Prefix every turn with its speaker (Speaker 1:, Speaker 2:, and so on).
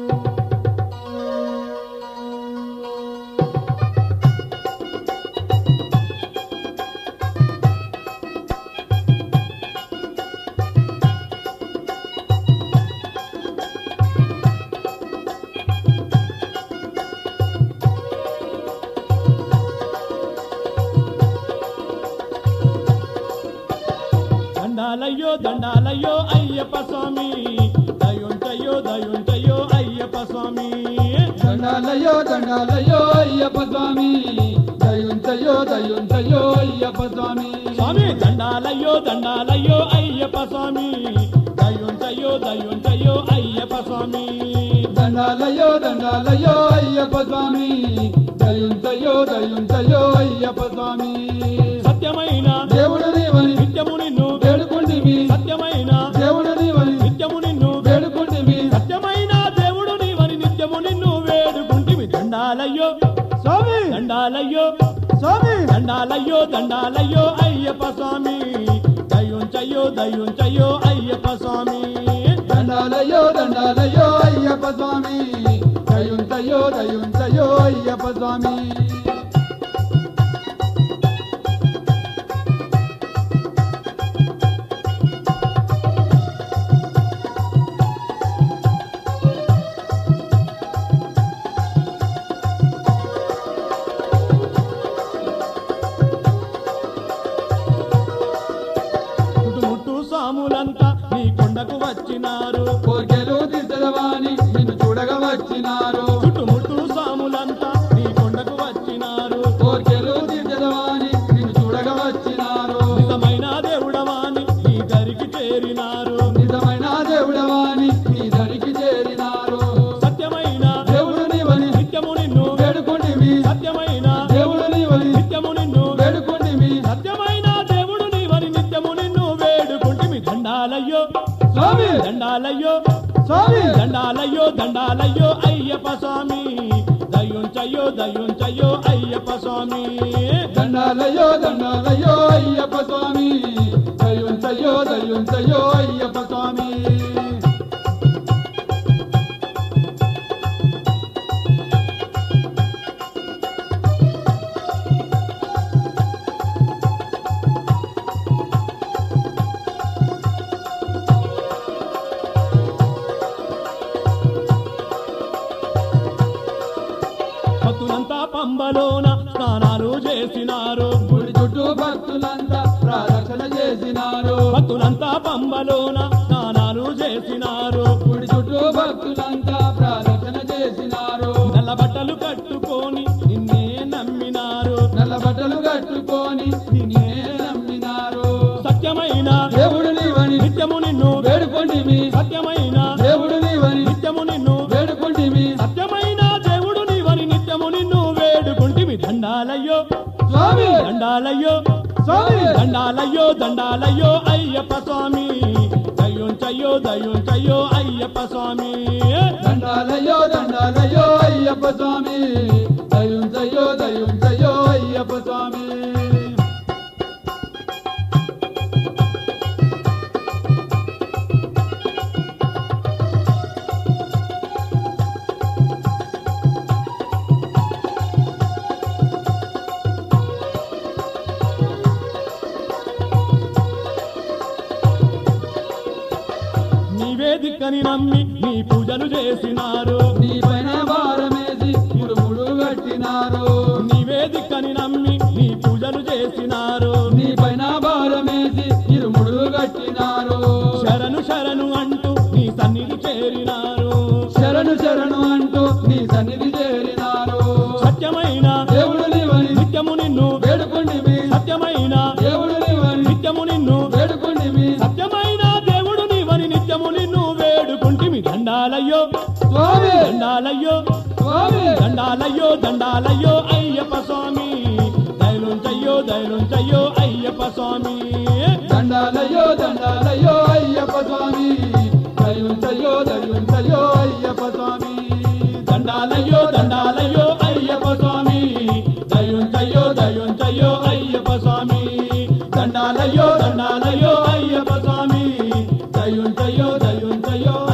Speaker 1: దండాలయ్యో దండాలయ్యో అయ్యప్ప స్వామి దయుంటయ్యో దయుంటయ్యో అయ్యప్ప స్వామి
Speaker 2: దండాలయో దండాలయో అయ్యప్ప స్వామి దయుంతయో దయుంతయో అయ్యప్ప స్వామి
Speaker 1: స్వామి దండాలయ్యో దండాలయ్యో అయ్యప్ప స్వామి దయుంటయ్యో దయుంటయ్యో అయ్యప్ప స్వామి
Speaker 2: దండాలయో దండాలయో అయ్యప్ప స్వామి దయుంతయో దయుంతయో అయ్యప్ప స్వామి
Speaker 1: సత్యమైన
Speaker 2: దేవుడు నీవని
Speaker 1: నిత్యము నిన్ను
Speaker 2: వేడుకుంటివి
Speaker 1: సత్యమైన
Speaker 2: దేవుడు నీవని
Speaker 1: నిత్యము నిన్ను
Speaker 2: వేడుకుంటివి
Speaker 1: సత్యమైన దేవుడు నీవని నిత్యము నిన్ను వేడుకుంటివి దండాలయ్యో
Speaker 2: స్వామి
Speaker 1: దండాలయ్యో
Speaker 2: స్వామి
Speaker 1: దండాలయ్యో దండాలయ్యో అయ్యప్ప స్వామి దయుంచయ్యో దయుంచయ్యో అయ్యప్ప స్వామి
Speaker 2: దండాలయో దండాలయో అయ్యప్ప స్వామి దయుంతయో దయుంతయో అయ్యప్ప స్వామి
Speaker 1: చుట్టుముట్టు సాములంతా నీ కొండకు వచ్చినారు
Speaker 2: కోర్కెలు తీర్చదవాని నిన్ను చూడగా వచ్చినారు
Speaker 1: చుట్టుముట్టు సాములంతా నీ కొండకు వచ్చినారు
Speaker 2: కోర్కెలు తీర్చదవాని నిన్ను చూడగా వచ్చినారు
Speaker 1: నిజమైన దేవుడవాని నీ దరికి చేరినారు
Speaker 2: నిజమైన దేవుడవాని నీ ధరికి చేరినారు
Speaker 1: సత్యమైన
Speaker 2: దేవుడు నీవని
Speaker 1: నిత్యము నిన్ను
Speaker 2: వేడుకుంటివి
Speaker 1: సత్యమైన
Speaker 2: దేవుడు నీవని
Speaker 1: నిత్యము నిన్ను
Speaker 2: వేడుకుంటివి
Speaker 1: సత్యమైన దేవుడు నీవని నిత్యము నిన్ను వేడుకుంటిమి దండాలయ్యో
Speaker 2: స్వామి
Speaker 1: దండాలయ్యో
Speaker 2: స్వామి
Speaker 1: దండాలయ్యో దండాలయ్యో అయ్యప్ప స్వామి దయుంచయ్యో దయుంచయ్యో అయ్యప్ప స్వామి
Speaker 2: దండాలయో దండాలయో అయ్యప్ప స్వామి దయుంతయో దయుంతయో అయ్యప్ప స్వామి
Speaker 1: భక్తులంతా పంబలోన స్నానాలు చేసినారు
Speaker 2: గుడి చుట్టూ భక్తులంతా ప్రార్థన చేసినారు
Speaker 1: భక్తులంతా పంబలోన స్నానాలు చేసినారు
Speaker 2: గుడి చుట్టూ భక్తులంతా ప్రార్థన చేసినారు
Speaker 1: నల్ల బట్టలు కట్టుకొని నిన్నే నమ్మినారు
Speaker 2: నల్ల బట్టలు కట్టుకొని నిన్నే నమ్మినారు
Speaker 1: సత్యమైన
Speaker 2: దేవుడు నీవని
Speaker 1: నిత్యము నిన్ను
Speaker 2: వేడుకుంటివి
Speaker 1: సత్యమైన
Speaker 2: దేవుడు నీవని
Speaker 1: నిత్యము నిన్ను
Speaker 2: వేడుకుంటివి
Speaker 1: సత్యమైన దేవుడు నీవని నిత్యము నిన్ను వేడుకుంటివి దండాలయ్యో
Speaker 2: స్వామి
Speaker 1: దండాలయ్యో
Speaker 2: స్వామి
Speaker 1: దండాలయ్యో దండాలయ్యో అయ్యప్ప స్వామి దయుంచయ్యో దయుంచయ్యో అయ్యప్ప స్వామి
Speaker 2: దండాలయో దండాలయో అయ్యప్ప స్వామి దయుంచయో దయుంచయో అయ్యప్ప స్వామి
Speaker 1: నీవే దిక్కని నమ్మి నీ పూజలు చేసినారు
Speaker 2: నీ పైన భారమేసి ముడుముడు కట్టినారు
Speaker 1: నీవే దిక్కని నమ్మి నీ పూజలు చేసినారు
Speaker 2: నీ పైన భారమేసి ఇరుముడు కట్టినారు
Speaker 1: శరణు శరణు అంటూ నీ సన్నిధి చేరినారు
Speaker 2: శరణు శరణు అంటూ నీ సన్నిధి చేరినారు
Speaker 1: సత్యమైన
Speaker 2: దేవుడు నీవని
Speaker 1: నిత్యము నిన్ను
Speaker 2: వేడుకుంటివి
Speaker 1: సత్యమైన
Speaker 2: దేవుడు నీవని
Speaker 1: నిత్యము నిన్ను
Speaker 2: వేడుకుంటివి
Speaker 1: సత్యమైన దేవుడు నీవని నిత్యము నిన్ను వేడుకుంటిమి దండాలయ్యో
Speaker 2: స్వామి
Speaker 1: దండాలయ్యో
Speaker 2: స్వామి
Speaker 1: దండాలయ్యో దండాలయ్యో అయ్యప్ప స్వామి దయలుంచయ్యో దయలుంచయ్యో అయ్యప్ప స్వామి
Speaker 2: దండాలయో దండాలయో అయ్యప్ప స్వామి దయుంచయో దయుంచయో అయ్యప్ప స్వామి
Speaker 1: దండాలయ్యో దండాలయ్యో అయ్యప్ప స్వామి దయుంచయ్యో దయుంచయ్యో అయ్యప్ప స్వామి దండాలయ్యో దండాలయ్యో అయ్యప్ప స్వామి దయుంచయ్యో దయుంచయ్యో